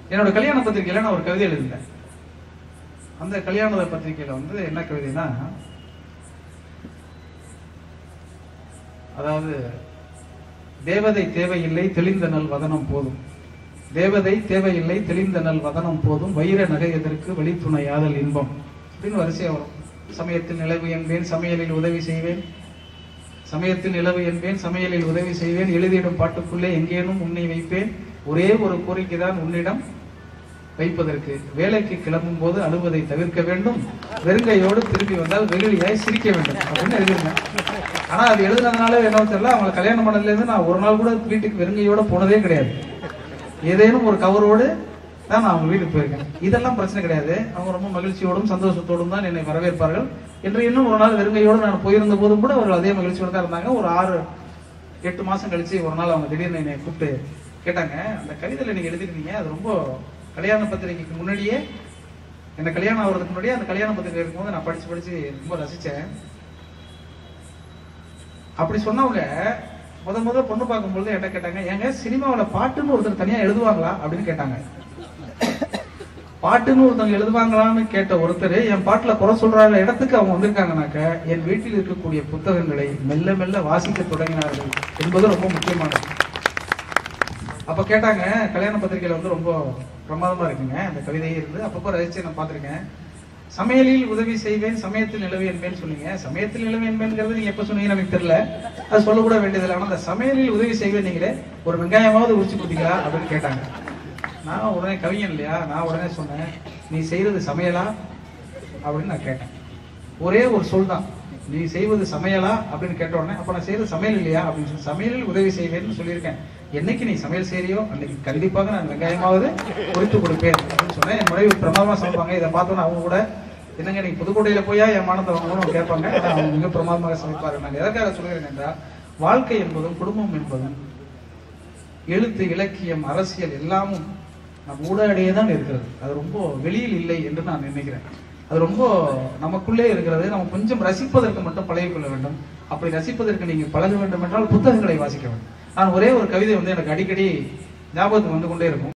என்னோட கல்யாண பத்திரிக்கையில நான் ஒரு கவிதை எழுதினேன் அந்த கல்யாண பத்திரிக்கையில வந்து என்ன கவிதைனா அதாவது தேவதை தேவையில்லை தெளிந்த நல் வதனம் போதும் தேவதை தேவையில்லை தெளிந்த நல் வதனம் போதும் வைர நகை எதற்கு வெளித்துணை யாதல் இன்பம் அப்படின்னு வரிசையா வரும் சமயத்தில் நிலவு என்பேன் சமையலில் உதவி செய்வேன் சமயத்தில் நிலவு என்பேன் சமையலில் உதவி செய்வேன் எழுதிடும் பாட்டுக்குள்ளே எங்கேனும் உன்னை வைப்பேன் ஒரே ஒரு கோரிக்கை தான் உன்னிடம் வைப்பதற்கு வேலைக்கு கிளம்பும் போது அழுவதை தவிர்க்க வேண்டும் வெறுங்கையோடு திரும்பி வந்தால் வெகுளியாய் சிரிக்க வேண்டும் அப்படின்னு எழுதிருந்தேன் ஆனா அது எழுதுனதுனால என்ன தெரியல அவங்க கல்யாணம் பண்ணதுல இருந்து நான் ஒரு நாள் கூட வீட்டுக்கு வெறுங்கையோட போனதே கிடையாது ஏதேனும் ஒரு கவரோடு தான் நான் அவங்க வீட்டுக்கு போயிருக்கேன் இதெல்லாம் பிரச்சனை கிடையாது அவங்க ரொம்ப மகிழ்ச்சியோடும் சந்தோஷத்தோடும் தான் என்னை வரவேற்பார்கள் என்று இன்னும் ஒரு நாள் வெறுங்கையோடு நான் போயிருந்த போதும் கூட அவர்கள் அதே மகிழ்ச்சியோடு தான் இருந்தாங்க ஒரு ஆறு எட்டு மாசம் கழிச்சு ஒரு நாள் அவங்க திடீர்னு என்னை கூப்பிட்டு கேட்டாங்க அந்த கவிதையில நீங்க எழுதிருந்தீங்க அது ரொம்ப கல்யாண பத்திரிகைக்கு முன்னாடியே என்ன கல்யாணம் ஆகுறதுக்கு முன்னாடியே அந்த கல்யாண பத்திரிகை இருக்கும்போது நான் படிச்சு படிச்சு ரொம்ப ரசிச்சேன் அப்படி சொன்னவங்க முத முத பொண்ணு பார்க்கும்போது என்ன கேட்டாங்க ஏங்க சினிமாவுல பாட்டுன்னு ஒருத்தர் தனியா எழுதுவாங்களா அப்படின்னு கேட்டாங்க பாட்டுன்னு ஒருத்தவங்க எழுதுவாங்களான்னு கேட்ட ஒருத்தர் என் பாட்டுல குறை சொல்றாங்க இடத்துக்கு அவங்க வந்திருக்காங்கனாக்க என் வீட்டில் இருக்கக்கூடிய புத்தகங்களை மெல்ல மெல்ல வாசிக்க தொடங்கினார்கள் என்பது ரொம்ப முக்கியமானது அப்ப கேட்டாங்க கல்யாண பத்திரிகையில வந்து ரொம்ப பிரமாதமா இருக்குங்க அந்த கவிதையே இருந்து அப்பப்போ ரசிச்சு நான் பார்த்திருக்கேன் சமையலில் உதவி செய்வேன் சமயத்தில் நிலவு என்பேன்னு சொன்னீங்க சமயத்தில் நிலவு என்பேங்கிறது நீங்க எப்ப சொன்னீங்கன்னு எனக்கு தெரியல அது சொல்ல கூட வேண்டியதில்லை ஆனா அந்த சமையலில் உதவி செய்வேன் நீங்களே ஒரு வெங்காயமாவது உரிச்சு கொடுத்தீங்களா அப்படின்னு கேட்டாங்க நான் உடனே கவிஞன் இல்லையா நான் உடனே சொன்னேன் நீ செய்யறது சமையலா அப்படின்னு நான் கேட்டேன் ஒரே ஒரு சொல் தான் நீ செய்வது சமையலா அப்படின்னு கேட்ட உடனே அப்ப நான் செய்யறது சமையல் இல்லையா அப்படின்னு சொல்லி சமையலில் உதவி செய்வேன்னு சொல்லியிருக்கேன் என்னைக்கு நீ சமையல் செய்யறியோ அன்னைக்கு கண்டிப்பாக நான் வெங்காயமாவது குறித்து கொடுப்பேன் அப்படின்னு சொன்னேன் என் மனைவி பிரமாதமா சமைப்பாங்க இதை பார்த்தோன்னே அவங்க கூட என்னங்க நீங்க புதுக்கோட்டையில போயா என் மானத்தை வாங்கணும்னு கேட்பாங்க ஆனா அவங்க மிக பிரமாதமாக சமைப்பாரு நான் எதற்காக சொல்கிறேன் என்றால் வாழ்க்கை என்பதும் குடும்பம் என்பதும் எழுத்து இலக்கியம் அரசியல் எல்லாமும் நம் ஊடாடியே தான் இருக்கிறது அது ரொம்ப வெளியில் இல்லை என்று நான் நினைக்கிறேன் அது ரொம்ப நமக்குள்ளே இருக்கிறது நம்ம கொஞ்சம் ரசிப்பதற்கு மட்டும் பழகிக் கொள்ள வேண்டும் அப்படி ரசிப்பதற்கு நீங்க பழக வேண்டும் என்றால் புத்தகங்களை வாசிக்க வேண்டும் நான் ஒரே ஒரு கவிதை வந்து எனக்கு அடிக்கடி ஞாபகத்துக்கு வந்து கொண்டே இருக்கும்